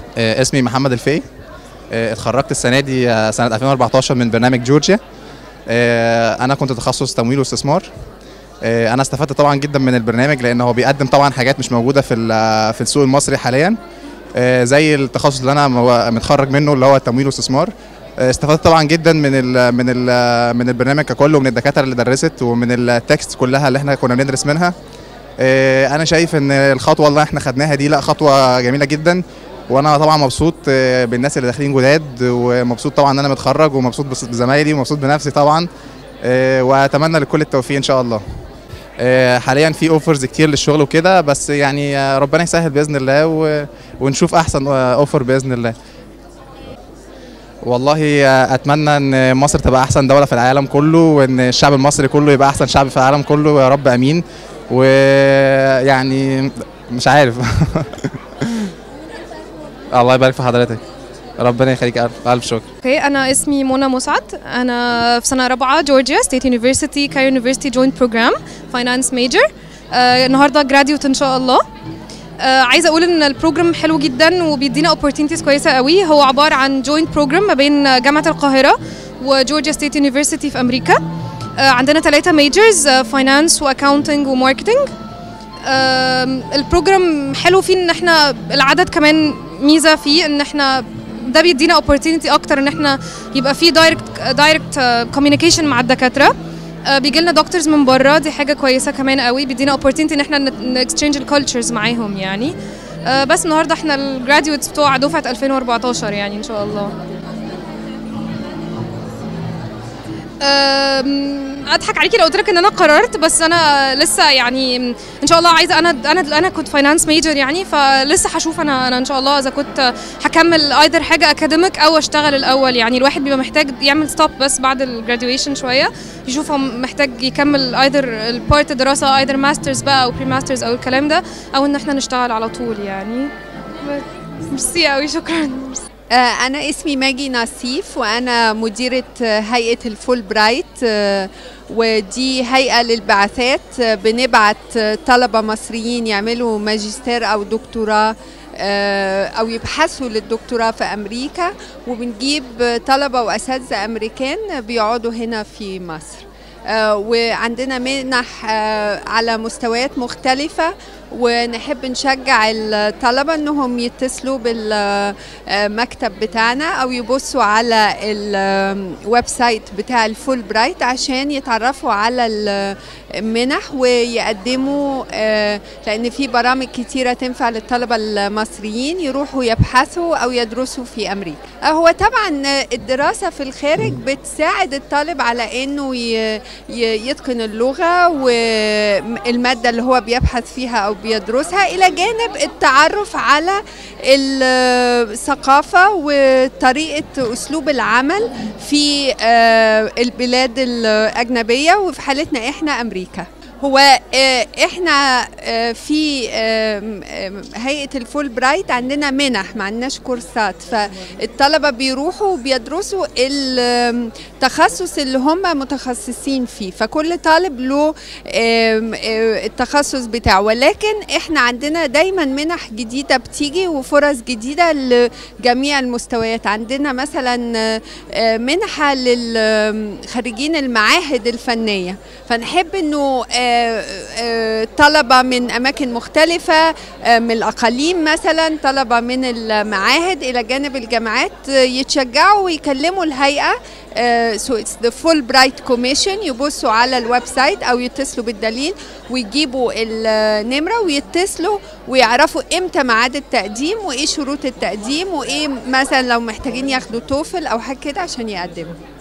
آه، اسمي محمد الفي آه، اتخرجت السنه دي آه، سنه 2014 من برنامج جورجيا آه، انا كنت تخصص تمويل واستثمار آه، انا استفدت طبعا جدا من البرنامج لان هو بيقدم طبعا حاجات مش موجوده في ال- في السوق المصري حاليا آه، زي التخصص اللي انا مو- متخرج منه اللي هو التمويل والاستثمار آه، استفدت طبعا جدا من ال من ال من البرنامج ككل ومن الدكاتره اللي درست ومن التكست كلها اللي احنا كنا بندرس منها آه، انا شايف ان الخطوه اللي احنا خدناها دي لا خطوه جميله جدا وانا طبعا مبسوط آه، بالناس اللي داخلين جداد ومبسوط طبعا ان انا متخرج ومبسوط بس- بزمايلي ومبسوط بنفسي طبعا آه، واتمنى لكل التوفيق ان شاء الله آه، حاليا في اوفرز كتير للشغل وكده بس يعني آه، ربنا يسهل باذن الله و- ونشوف احسن اوفر باذن الله والله آه، اتمنى ان مصر تبقى احسن دوله في العالم كله وان الشعب المصري كله يبقى احسن شعب في العالم كله يا رب امين ويعني مش عارف الله يبارك في حضرتك ربنا يخليك الف الف شكر اوكي انا اسمي منى مسعد انا في سنه رابعه جورجيا ستيت يونيفرسيتي كايرو يونيفرسيتي جوينت بروجرام فاينانس ميجر النهارده جراديوت ان شاء الله آه عايزه اقول ان البروجرام حلو جدا وبيدينا opportunities كويسه قوي هو عباره عن جوينت بروجرام ما بين جامعه القاهره وجورجيا ستيت يونيفرسيتي في امريكا آه عندنا ثلاثه ميجرز فاينانس واكاونتنج وماركتنج آم، البروجرام حلو فيه ان احنا العدد كمان ميزه فيه ان احنا ده بيدينا opportunity اكتر ان احنا يبقى في دايركت دايركت كوميونيكيشن مع الدكاتره بيجي لنا دكتورز من بره دي حاجه كويسه كمان قوي بيدينا opportunity ان احنا نكستشينج الكالتشرز معاهم يعني آه، بس النهارده احنا الجراديويتس بتوع دفعه 2014 يعني ان شاء الله أم، اضحك عليكي لو قلت لك ان انا قررت بس انا لسه يعني ان شاء الله عايزه انا انا انا كنت فاينانس ميجر يعني فلسه هشوف انا انا ان شاء الله اذا كنت هكمل ايذر حاجه اكاديميك او اشتغل الاول يعني الواحد بيبقى محتاج يعمل ستوب بس بعد الجراديويشن شويه يشوف هو محتاج يكمل ايذر البارت دراسه ايذر ماسترز بقى او بري ماسترز او الكلام ده او ان احنا نشتغل على طول يعني ميرسي قوي شكرا آه، أنا اسمي ماجي نصيف وأنا مديرة آه، هيئة الفول برايت آه، ودي هيئة للبعثات آه، بنبعت آه، طلبة مصريين يعملوا ماجستير أو دكتوراه آه، أو يبحثوا للدكتوراه في أمريكا وبنجيب آه، طلبة وأساتذة أمريكان بيقعدوا هنا في مصر آه، وعندنا منح آه، على مستويات مختلفة ونحب نشجع الطلبة انهم يتصلوا بالمكتب بتاعنا او يبصوا على الويب سايت بتاع الفول برايت عشان يتعرفوا على المنح ويقدموا آه، لان في برامج كتيرة تنفع للطلبة المصريين يروحوا يبحثوا او يدرسوا في امريكا آه، هو طبعا الدراسة في الخارج بتساعد الطالب على انه ي- ي- يتقن اللغة والمادة اللي هو بيبحث فيها أو بيدرسها إلى جانب التعرف على الثقافة وطريقة أسلوب العمل في آه، البلاد الأجنبية وفي حالتنا إحنا أمريكا هو آه، احنا آه، في آم، آم، هيئه الفول برايت عندنا منح ما عندناش كورسات فالطلبه بيروحوا وبيدرسوا التخصص اللي هم متخصصين فيه فكل طالب له آم، آه، التخصص بتاعه ولكن احنا عندنا دايما منح جديده بتيجي وفرص جديده لجميع المستويات عندنا مثلا آه، آه، منحه للخريجين المعاهد الفنيه فنحب انه آه، آه، طلبه من اماكن مختلفه آه، من الاقاليم مثلا طلبه من المعاهد الى جانب الجامعات آه، يتشجعوا ويكلموا الهيئه سو اتس ذا فول برايت كوميشن يبصوا على الويب سايت او يتصلوا بالدليل ويجيبوا النمره ويتصلوا ويعرفوا امتى ميعاد التقديم وايه شروط التقديم وايه مثلا لو محتاجين ياخدوا توفل او حاجه كده عشان يقدموا